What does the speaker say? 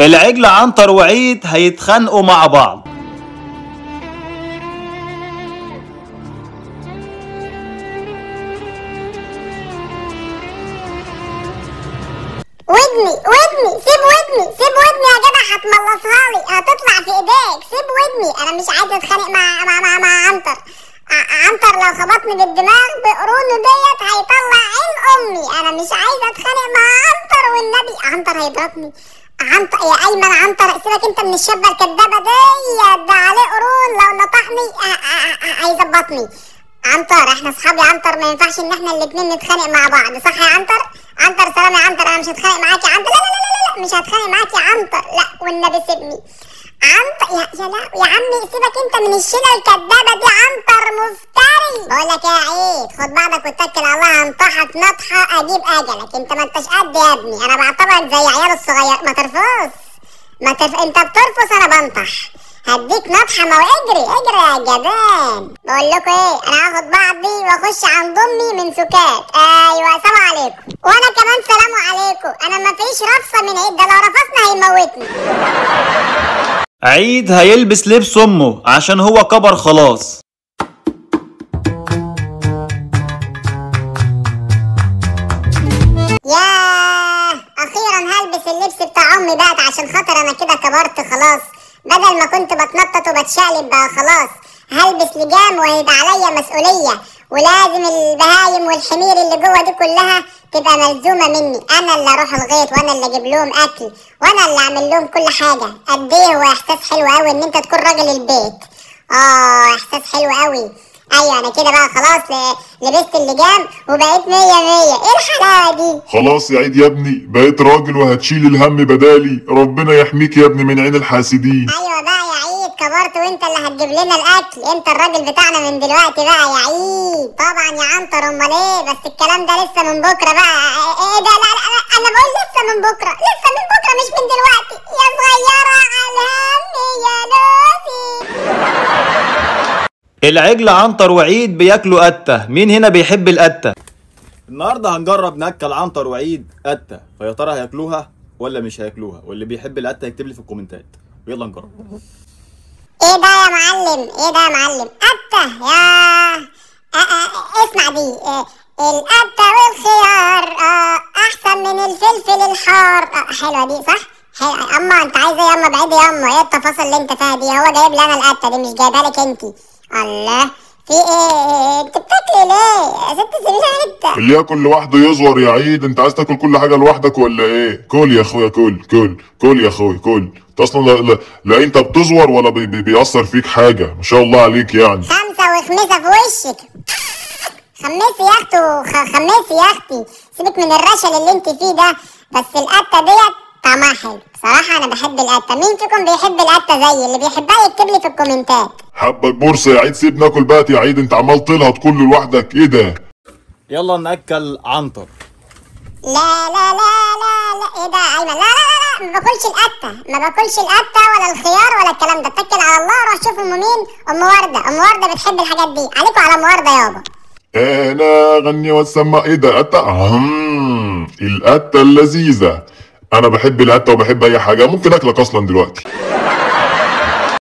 العجل عنتر وعيد هيتخانقوا مع بعض ودني ودني سيب ودني سيب ودني يا جدع هتملصها لي هتطلع في ايديك سيب ودني انا مش عايز اتخانق مع مع مع, مع عنتر ع- عنتر لو خبطني بالدماغ بقرونه ديت هيطلع عين امي انا مش عايزه اتخانق مع عنتر والنبي عنتر هيضربني عنتر يا ايمن عنتر سيبك انت من الشابه الكدابه ديت ده عليه قرون لو نطحني ه- ه- ه- هيظبطني عنتر احنا اصحاب يا عنتر ما ينفعش ان احنا الاتنين نتخانق مع بعض صح يا عنتر عنتر سلام يا عنتر انا مش هتخانق معاك يا عنتر لا لا لا لا, لا مش هتخانق معاك يا عنتر لا والنبي سيبني عنتر يا يا لا يا عمي سيبك انت من الشله الكدابه دي عنتر مفتري بقول لك يا عيد خد بعضك واتكل على الله هنطحك نطحه اجيب اجلك انت ما انتش قد يا ابني انا بعتبرك زي عيال الصغير ما ترفض ما ترف... انت بترفض انا بنطح هديك نطحه ما هو اجري اجري يا جبان بقول لكم ايه انا هاخد بعضي واخش عند امي من سكات ايوه سلام عليكم وانا كمان سلام عليكم انا ما فيش رفصه من عيد ده لو رفضنا هيموتني عيد هيلبس لبس امه عشان هو كبر خلاص ياه اخيرا هلبس اللبس بتاع امي بقى عشان خاطر انا كده كبرت خلاص بدل ما كنت بتنطط وبتشقلب بقى خلاص هلبس لجام وهيبقى عليا مسؤوليه ولازم البهايم والحمير اللي جوه دي كلها تبقى ملزومه مني انا اللي اروح الغيط وانا اللي اجيب لهم اكل وانا اللي اعمل لهم كل حاجه قد ايه هو احساس حلو قوي ان انت تكون راجل البيت اه احساس حلو قوي ايوه انا كده بقى خلاص ل- لبست اللجام وبقيت مية مية ايه الحلاوه دي خلاص يا عيد يا ابني بقيت راجل وهتشيل الهم بدالي ربنا يحميك يا ابني من عين الحاسدين ايوه بقى يا عيد كبرت وانت اللي هتجيب لنا الاكل انت الراجل بتاعنا من دلوقتي بقى يا عيد طبعا يا عنتر امال ايه بس الكلام ده لسه من بكره بقى ايه ده لا, لا, لا انا بقول لسه من بكره لسه من بكره مش من دلوقتي يا صغيره على الهم يا لوسي العجل عنتر وعيد بياكلوا قتة مين هنا بيحب القتة النهارده هنجرب ناكل عنتر وعيد قتة فيا ترى هياكلوها ولا مش هياكلوها واللي بيحب القتة يكتب لي في الكومنتات يلا نجرب ايه ده يا معلم ايه ده يا معلم قتة يا آه آه اسمع دي آه القتة والخيار آه احسن من الفلفل الحار آه حلوة دي صح؟ حلوة اما انت عايز ايه ياما بعيد ياما ايه التفاصيل اللي انت فيها دي هو جايب لي انا القتة دي مش جايبها لك انت الله في ايه انت بتاكلي ليه يا ست سيبيني انت اللي ياكل لوحده يزور يا عيد انت عايز تاكل كل حاجه لوحدك ولا ايه كل يا اخويا كل كل كل يا اخويا كل انت اصلا لا, لا, لا انت بتزور ولا بي بي بيأثر فيك حاجه ما شاء الله عليك يعني خمسة وخمسة في وشك خمسي يا اختي وخ- خمسي يا اختي سيبك من الرشل اللي انت فيه ده بس القتة ديت طعمها حلو بصراحة انا بحب القتة مين فيكم بيحب القتة زي اللي بيحبها يكتب لي في الكومنتات حبك بورصه يا عيد سيب ناكل بقى يا عيد انت عمال تلهط كله لوحدك ايه ده يلا ناكل عنتر لا لا لا لا لا ايه ده يا ايمن لا لا لا لا ما باكلش القتة ما باكلش القتة ولا الخيار ولا الكلام ده اتكل على الله روح شوف ام مين ام وردة ام وردة بتحب الحاجات دي عليكم على ام وردة يابا انا غني واسمع ايه ده قطة أمم، القطة اللذيذة انا بحب القطة وبحب اي حاجة ممكن اكلك اصلا دلوقتي